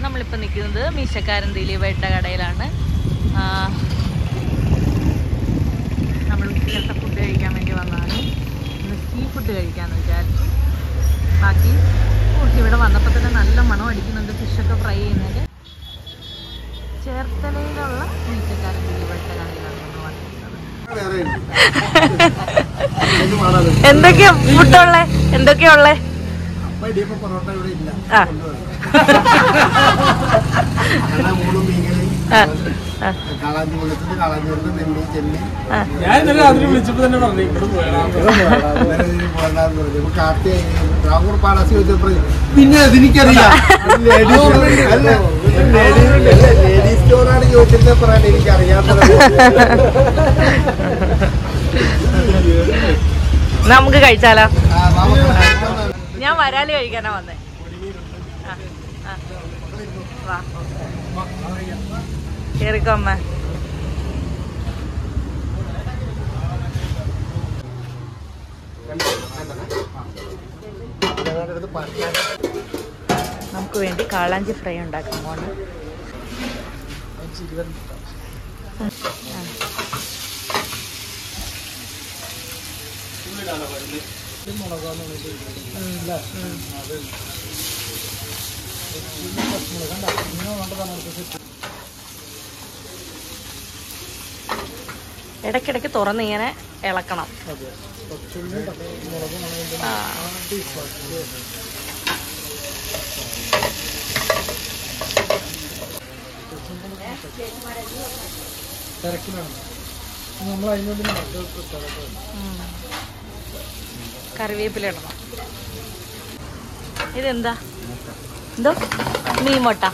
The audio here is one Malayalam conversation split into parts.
നമ്മളിപ്പോൾ നിൽക്കുന്നത് മീശക്കാരൻ ദിലീപേട്ട കടയിലാണ് ആ, നമ്മൾ ഉച്ചക്കലത്തെ ഫുഡ് കഴിക്കാൻ വേണ്ടി വന്നതാണ് ഇന്ന് സീ ഫുഡ് കഴിക്കാമെന്ന് വിചാരിച്ചു ബാക്കി ഓ, ഇവിടെ വന്നപ്പോൾ തന്നെ നല്ല മണം അടിക്കുന്നുണ്ട് ഫിഷൊക്കെ ഫ്രൈ ചെയ്യുന്നതിൽ ചേർത്തലയിലുള്ള മീശക്കാരൻ ദിലീപേട്ട കടയിലാണ് നമ്മൾ വന്നിരിക്കുന്നത് എന്തൊക്കെയാ ഫുഡുള്ളേ എന്തൊക്കെയാ ഉള്ളേ പൊറോട്ട ഇവിടെ ഇല്ല ആ. ഞങ്ങളെ മൂന്നും മീൻകറി ആ, ആ, കാളാഞ്ചി വെളുത്തത് കാളാഞ്ചി വെളുത്തത് നെമ്മീൻ ചെമ്മീൻ ആ. ഞാൻ ഇന്നലെ രാത്രി വിളിച്ചപ്പോ തന്നെ പറഞ്ഞു ഇവിടെ പോയാ പോകണ്ടെന്ന് പറഞ്ഞു അപ്പൊ കാർത്തി രാഹുൽ പാടാസി വെച്ചപ്പോ പിന്നെ അതെനിക്കറിയാം ലേഡീസ് അല്ല ലേഡീസ് സ്റ്റോറാണ് ചോദിച്ചിട്ട് പറയാൻ എനിക്കറിയാത്ത എന്നാ നമുക്ക് കഴിച്ചാലോ ഞാൻ വരാല് കഴിക്കാനാ വന്നേ ആ, ആ. വാ. കേറിക്കോ അമ്മ നമുക്ക് വേണ്ടി കാളാഞ്ചി ഫ്രൈ ഉണ്ടാക്കാൻ പോണം ഇടയ്ക്കിടയ്ക്ക് തുറന്ന് ഇങ്ങനെ ഇളക്കണം ആ. തിരക്കിലാണ് നമ്മൾ അതിനോട് ഉം. കറിവേപ്പില ഇടണം ഇതെന്താ എന്തോ മീൻ മുട്ട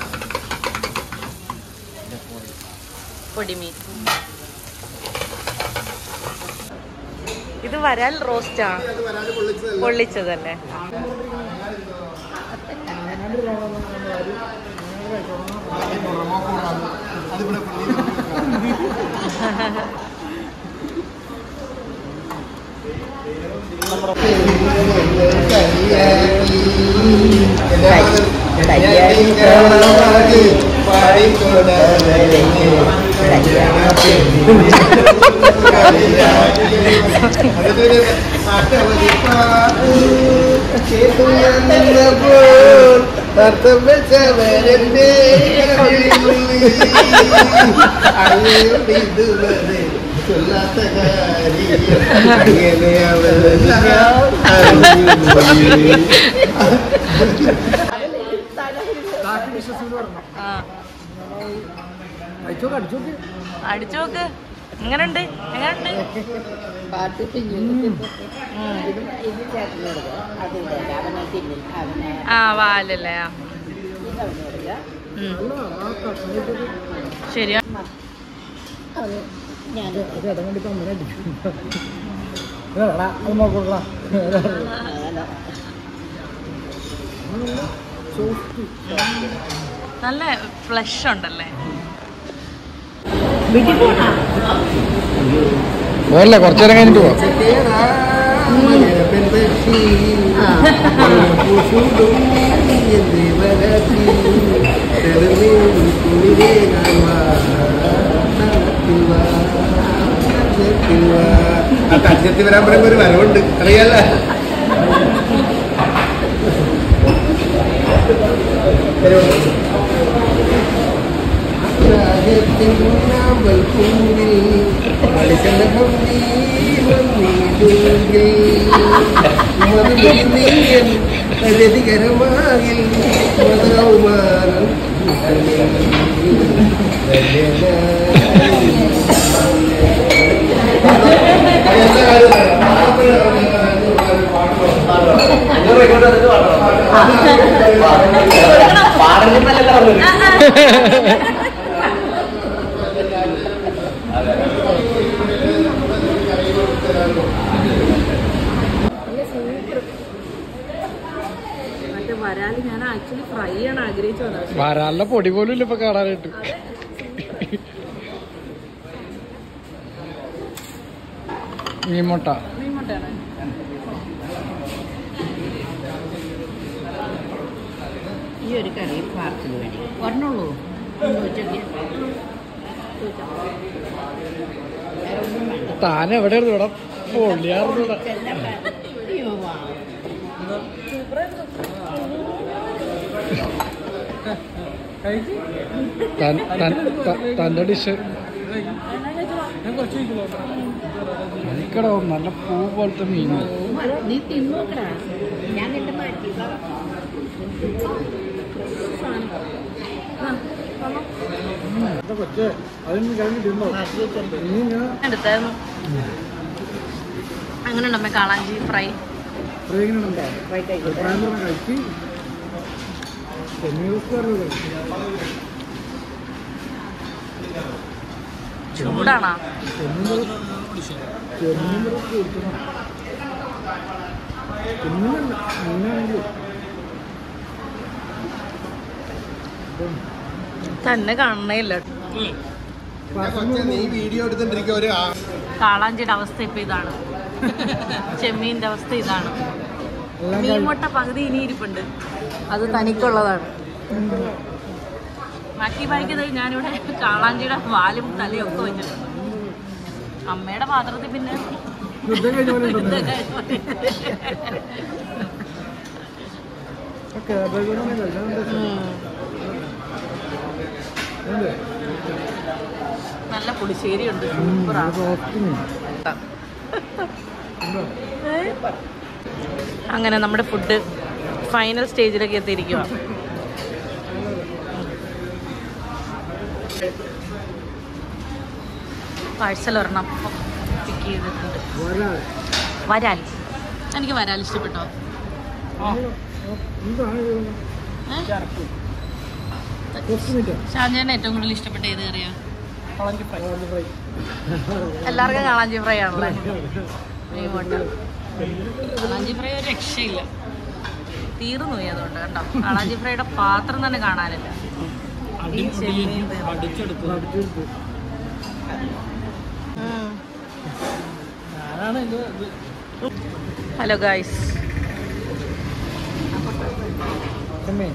പൊടിമീൻ ഇത് വരാൽ റോസ്റ്റാണ് പൊള്ളിച്ചതല്ലേ അതിവിടെ അർത്ഥം വെച്ചവരന്റെ ഇതുവരെ ചൊല്ലാത്ത കാര്യം അങ്ങനെ അവരെല്ലാം അറിയുന്നു. ആ അടിച്ചോക്ക് അടിച്ചോക്ക് അടിച്ചു നോക്ക് എങ്ങനുണ്ട് എങ്ങനുണ്ട് ആ വാലല്ലേ ആ ഉം. ശരിയാ അത് ഇടം കണ്ടിപ്പോ അമ്മനെ അടിക്കും ഇതെടാ, അത് നോക്കോളാ നല്ല ഫ്ലഷ് ഉണ്ടല്ലേ പോരല്ലേ കുറച്ചു നേരം കഴിഞ്ഞിട്ട് പോവാം അച്ഛത്തി വരാൻ പറയുമ്പോ ഒരു വരവുണ്ട് അറിയാല്ല രതികരമാകിൽ മതൗമാനം മറ്റേ വരാല് ഞാൻ ആക്ച്വലി ഫ്രൈ ആണ് ആഗ്രഹിച്ചത് വരാനുള്ള പൊടി പോലും ഇല്ല ഇപ്പൊ കാണാനായിട്ട് മീൻമുട്ട ഈ ഒരു കറി പാർസൽ വേണ്ടി ഒരെണ്ണുള്ളൂ ഉച്ചയ്ക്ക് വേറെ ഒന്നും വേണ്ട താൻ എവിടെയായിരുന്നു ഇവിടെ പൊള്ളിയായിരുന്നു ഇവിടെ എല്ലാം വേണ്ട. അയ്യോ വാ തൻ- തൻ- ത- തന്റെ ഡിഷ് എനിക്കടോ നല്ല പൂ പോലത്തെ മീൻ നീ തിന്നോക്കടാ ഞാൻ നിന്റെ മാറ്റി കൊച്ചേ അതൊന്നും കഴിഞ്ഞിട്ടുണ്ടോ നീ ഞാൻ എടുത്തായിരുന്നു അങ്ങനെ ഉണ്ടമ്മ കാളാഞ്ചി ഫ്രൈ പ്രയോഗിക്കുന്നുണ്ടോ അഭിപ്രായം പറഞ്ഞ കഴിച്ച് ചെമ്മീസ്കാരുടെ കഴിച്ചു ചൂടാണോ ചെമ്മീൻ ചെമ്മീൻ കൊടുക്കണം ചെമ്മീനല്ല മീനാണെങ്കിൽ തന്നെ കാണണേയില്ല ഞാൻ കൊച്ചേ, നീ വീഡിയോ എടുത്തോണ്ടിരിക്കുക ഒരു ആ- കാളാഞ്ചിയുടെ അവസ്ഥ ഇപ്പൊ ഇതാണ് ചെമ്മീന്റെ അവസ്ഥ ഇതാണ് എല്ലാം മീൻമുട്ട പകുതി ഇനി ഇരിപ്പുണ്ട് അത് തനിക്കുള്ളതാണ് ബാക്കി ബാക്കിയത് ഞാനിവിടെ കാളാഞ്ചിയുടെ വാലും തലയും ഒക്കെ വെച്ചിട്ടുണ്ട് അമ്മയുടെ പാത്രത്തിൽ പിന്നെ യുദ്ധം കഴിഞ്ഞ പോലെ ഉണ്ടെന്ന് കേബേജ് കഴിക്കാൻ ഉം. എന്ത് നല്ല പുളിശ്ശേരി ഉണ്ട് സൂപ്പറാണ് റോസ്റ്റിങ് ഉണ്ടോ അങ്ങനെ നമ്മുടെ ഫുഡ് ഫൈനൽ സ്റ്റേജിലേക്ക് എത്തിയിരിക്കുക പാഴ്സൽ ഒരെണ്ണം പിക്ക് ചെയ്തിട്ടുണ്ട് വരാ വരാൽ എനിക്ക് വരാൽ ഇഷ്ടപ്പെട്ടോ എന്താണ് ഇത്? ഏ? കുറച്ച് മിനിറ്റ് ഷാജാൻ ഏറ്റവും കൂടുതൽ ഇഷ്ടപ്പെട്ട ഏത് കറിയാ കളഞ്ഞ് ഫ്രൈ എല്ലാവർക്കും കാളാഞ്ചി ഫ്രൈ ആണല്ലേ മീൻമുട്ട കാളാഞ്ചി ഫ്രൈ ഒരു രക്ഷയില്ല തീർന്നു പോയി അതുകൊണ്ട് കണ്ടോ കാളാഞ്ചി ഫ്രൈയുടെ പാത്രം തന്നെ കാണാനില്ല ഈ ചെമ്മീൻ തീർന്നു. അടിച്ചെടുത്ത് ഉം. ഞാനാണ് ഇത് ഹലോ ഗായ്സ് ചെമ്മീൻ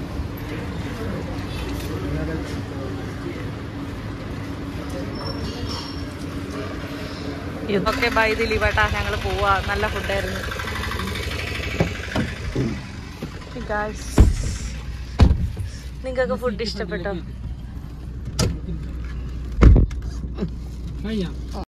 ഇതൊക്കെ ബൈ ദിലീപേട്ടാ ഞങ്ങൾ പോവാ നല്ല ഫുഡായിരുന്നു ഗായ്സ് നിങ്ങൾക്ക് ഫുഡ് ഇഷ്ടപ്പെട്ടോ കഴിയാം